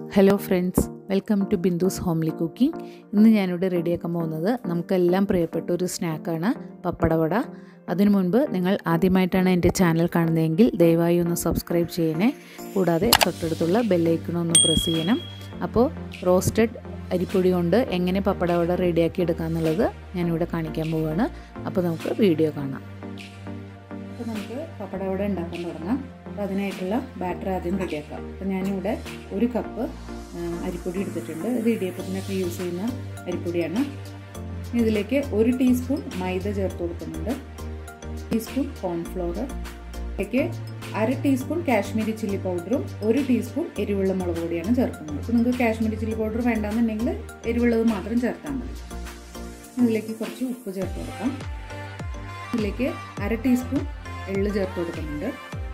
hello friends welcome to Bindu's homely cooking ഇന്ന് ഞാനിവിടെ റെഡിയാക്കാൻ പോകുന്നത് നമുക്കെല്ലാം പ്രിയപ്പെട്ട ഒരു സ്നാക്കാണ് പപ്പടവട അതിനു മുൻപ് നിങ്ങൾ ആദ്യമായിട്ടാണ് എൻ്റെ ചാനൽ കാണുന്നതെങ്കിൽ ദയവായി ഒന്ന് സബ്സ്ക്രൈബ് ചെയ്യണേ കൂടാതെ തൊട്ടടുത്തുള്ള ബെല്ലൈക്കണും ഒന്ന് പ്രസ് ചെയ്യണം അപ്പോൾ റോസ്റ്റഡ് അരിപ്പൊടി കൊണ്ട് എങ്ങനെ പപ്പടവട റെഡിയാക്കി എടുക്കാമെന്നുള്ളത് ഞാനിവിടെ കാണിക്കാൻ പോവുകയാണ് അപ്പോൾ നമുക്ക് വീഡിയോ കാണാം അപ്പോൾ നമുക്ക് പപ്പടവട ഉണ്ടാക്കാൻ തുടങ്ങാം അപ്പോൾ അതിനായിട്ടുള്ള ബാറ്റർ ആദ്യം റെഡിയാക്കാം അപ്പോൾ ഞാനിവിടെ ഒരു കപ്പ് അരിപ്പൊടി എടുത്തിട്ടുണ്ട് ഇത് ഇടിയപ്പത്തിനൊക്കെ യൂസ് ചെയ്യുന്ന അരിപ്പൊടിയാണ് ഇതിലേക്ക് ഒരു ടീസ്പൂൺ മൈദ ചേർത്ത് കൊടുക്കുന്നുണ്ട് ടീസ്പൂൺ കോൺഫ്ലോർ ഇതിലേക്ക് അര ടീസ്പൂൺ കാശ്മീരി ചില്ലി പൗഡറും ഒരു ടീസ്പൂൺ എരിവുള്ള മുളക് പൊടിയാണ് ചേർക്കുന്നത് അപ്പോൾ നിങ്ങൾക്ക് കാശ്മീരി ചില്ലി പൗഡർ വേണ്ടാന്നുണ്ടെങ്കിൽ എരിവുള്ളത് മാത്രം ചേർത്താൽ മതി ഇതിലേക്ക് കുറച്ച് ഉപ്പ് ചേർത്ത് കൊടുക്കാം ഇതിലേക്ക് അര ടീസ്പൂൺ എള്ള് ചേർത്ത് കൊടുക്കുന്നുണ്ട്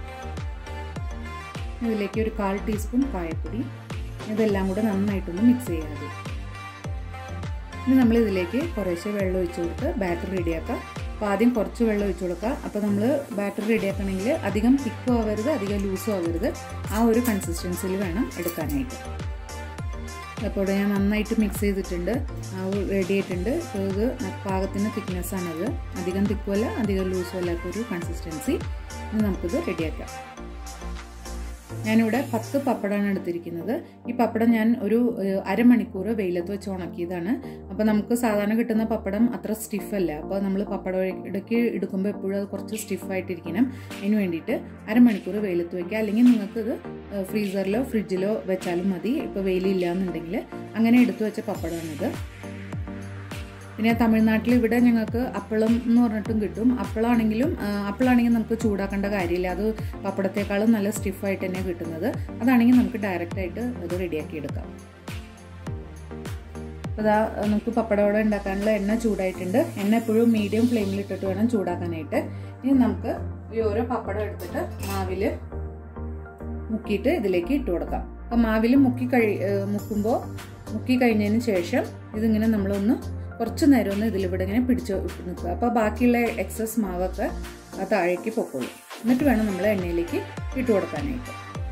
ഇതിലേക്ക് ഒരു കാൽ ടീസ്പൂൺ കായപ്പൊടി ഇതെല്ലാം കൂടെ നന്നായിട്ടൊന്ന് മിക്സ് ചെയ്യാതെ ഇനി നമ്മൾ ഇതിലേക്ക് കുറേശ്ശെ വെള്ളം ഒഴിച്ചു കൊടുത്ത് ബാറ്റർ റെഡിയാക്കാം അപ്പോൾ ആദ്യം കുറച്ച് വെള്ളം ഒഴിച്ചു കൊടുക്കുക അപ്പോൾ നമ്മൾ ബാറ്റർ റെഡിയാക്കണമെങ്കിൽ അധികം തിക്കും ആവരുത് അധികം ലൂസും ആവരുത് ആ ഒരു കൺസിസ്റ്റൻസിയിൽ വേണം എടുക്കാനായിട്ട് അപ്പോൾ ഞാൻ നന്നായിട്ട് മിക്സ് ചെയ്തിട്ടുണ്ട് റെഡി ആയിട്ടുണ്ട് അപ്പോൾ ഇത് പാകത്തിന് തിക്നെസ്സാണത് അധികം തിക്കുമല്ല അധികം ലൂസും അല്ലാത്തൊരു കൺസിസ്റ്റൻസി ഇനി നമുക്കിത് റെഡിയാക്കാം ഞാനിവിടെ പത്ത് പപ്പടമാണ് എടുത്തിരിക്കുന്നത് ഈ പപ്പടം ഞാൻ ഒരു അരമണിക്കൂർ വെയിലത്ത് വെച്ച് ഉണക്കിയതാണ് അപ്പോൾ നമുക്ക് സാധാരണ കിട്ടുന്ന പപ്പടം അത്ര സ്റ്റിഫല്ല അപ്പോൾ നമ്മൾ പപ്പടം ഇടയ്ക്ക് എടുക്കുമ്പോൾ എപ്പോഴും അത് കുറച്ച് സ്റ്റിഫായിട്ടിരിക്കണം അതിന് വേണ്ടിയിട്ട് അരമണിക്കൂർ വെയിലത്ത് വയ്ക്കുക അല്ലെങ്കിൽ നിങ്ങൾക്ക് ഇത് ഫ്രീസറിലോ ഫ്രിഡ്ജിലോ വെച്ചാലും മതി ഇപ്പോൾ വെയിലില്ല എന്നുണ്ടെങ്കിൽ അങ്ങനെ എടുത്തു വെച്ച പപ്പടമാണിത് പിന്നെ തമിഴ്നാട്ടിൽ ഇവിടെ ഞങ്ങൾക്ക് അപ്പളം എന്ന് പറഞ്ഞിട്ടും കിട്ടും അപ്പളാണെങ്കിലും അപ്പളാണെങ്കിൽ നമുക്ക് ചൂടാക്കേണ്ട കാര്യമില്ല അത് പപ്പടത്തേക്കാളും നല്ല സ്റ്റിഫായിട്ട് തന്നെ കിട്ടുന്നത് അതാണെങ്കിൽ നമുക്ക് ഡയറക്റ്റായിട്ട് അത് റെഡിയാക്കി എടുക്കാം അതാ നമുക്ക് പപ്പടവട ഉണ്ടാക്കാനുള്ള എണ്ണ ചൂടായിട്ടുണ്ട് എണ്ണ എപ്പോഴും മീഡിയം ഫ്ലെയിമിൽ ഇട്ടിട്ട് വേണം ചൂടാക്കാനായിട്ട് ഇനി നമുക്ക് ഈ ഓരോ പപ്പടം എടുത്തിട്ട് മാവിൽ മുക്കിയിട്ട് ഇതിലേക്ക് ഇട്ട് കൊടുക്കാം അപ്പം മാവിൽ മുക്കി കഴി മുക്കുമ്പോൾ മുക്കി കഴിഞ്ഞതിന് ശേഷം ഇതിങ്ങനെ നമ്മളൊന്ന് കുറച്ച് നേരം ഒന്ന് ഇതിലിവിടെ ഇങ്ങനെ പിടിച്ച് നിൽക്കുക അപ്പോൾ ബാക്കിയുള്ള എക്സസ് മാവൊക്കെ ആ താഴേക്ക് പൊക്കോളൂ എന്നിട്ട് വേണം നമ്മൾ എണ്ണയിലേക്ക് ഇട്ട് കൊടുക്കാനായിട്ട്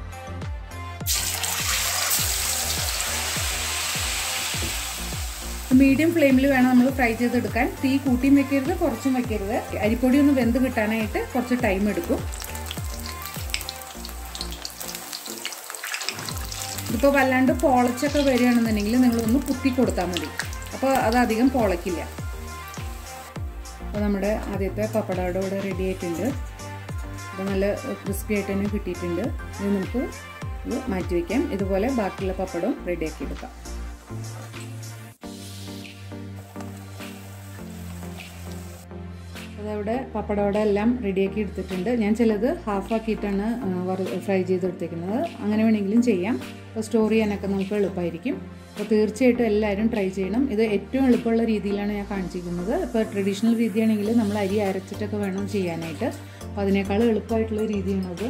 മീഡിയം ഫ്ലെയിമിൽ വേണം നമ്മൾ ഫ്രൈ ചെയ്തെടുക്കാൻ തീ കൂട്ടിയും വെക്കരുത് കുറച്ചും വെക്കരുത് അരിപ്പൊടി ഒന്ന് വെന്ത് കിട്ടാനായിട്ട് കുറച്ച് ടൈം എടുക്കും ഇപ്പോൾ വല്ലാണ്ട് പോളച്ചൊക്കെ വരികയാണെന്നുണ്ടെങ്കിൽ നിങ്ങളൊന്ന് കുത്തി കൊടുത്താൽ മതി അപ്പോൾ അത് അധികം പൊളക്കില്ല അപ്പോൾ നമ്മുടെ ആദ്യത്തെ പപ്പടയുടെ ഇവിടെ റെഡി ആയിട്ടുണ്ട് അപ്പോൾ നല്ല ക്രിസ്പി ആയിട്ട് തന്നെ കിട്ടിയിട്ടുണ്ട് ഇത് നമുക്ക് ഇത് മാറ്റി വയ്ക്കാം ഇതുപോലെ ബാക്കിയുള്ള പപ്പടവും റെഡിയാക്കി എടുക്കാം അതവിടെ പപ്പടവട എല്ലാം റെഡിയാക്കി എടുത്തിട്ടുണ്ട് ഞാൻ ചിലത് ഹാഫ് ആക്കിയിട്ടാണ് ഫ്രൈ ചെയ്തെടുത്തേക്കുന്നത് അങ്ങനെ വേണമെങ്കിലും ചെയ്യാം അപ്പോൾ സ്റ്റോർ ചെയ്യാനൊക്കെ നമുക്ക് എളുപ്പമായിരിക്കും അപ്പോൾ തീർച്ചയായിട്ടും എല്ലാവരും ട്രൈ ചെയ്യണം ഇത് ഏറ്റവും എളുപ്പമുള്ള രീതിയിലാണ് ഞാൻ കാണിച്ചിരിക്കുന്നത് ഇപ്പോൾ ട്രഡീഷണൽ രീതിയാണെങ്കിൽ നമ്മൾ അരി അരച്ചിട്ടൊക്കെ വേണം ചെയ്യാനായിട്ട് അപ്പോൾ അതിനേക്കാൾ എളുപ്പമായിട്ടുള്ള രീതിയാണത്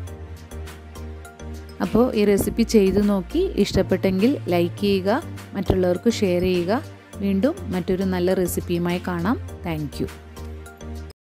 അപ്പോൾ ഈ റെസിപ്പി ചെയ്തു നോക്കി ഇഷ്ടപ്പെട്ടെങ്കിൽ ലൈക്ക് ചെയ്യുക മറ്റുള്ളവർക്ക് ഷെയർ ചെയ്യുക വീണ്ടും മറ്റൊരു നല്ല റെസിപ്പിയുമായി കാണാം താങ്ക്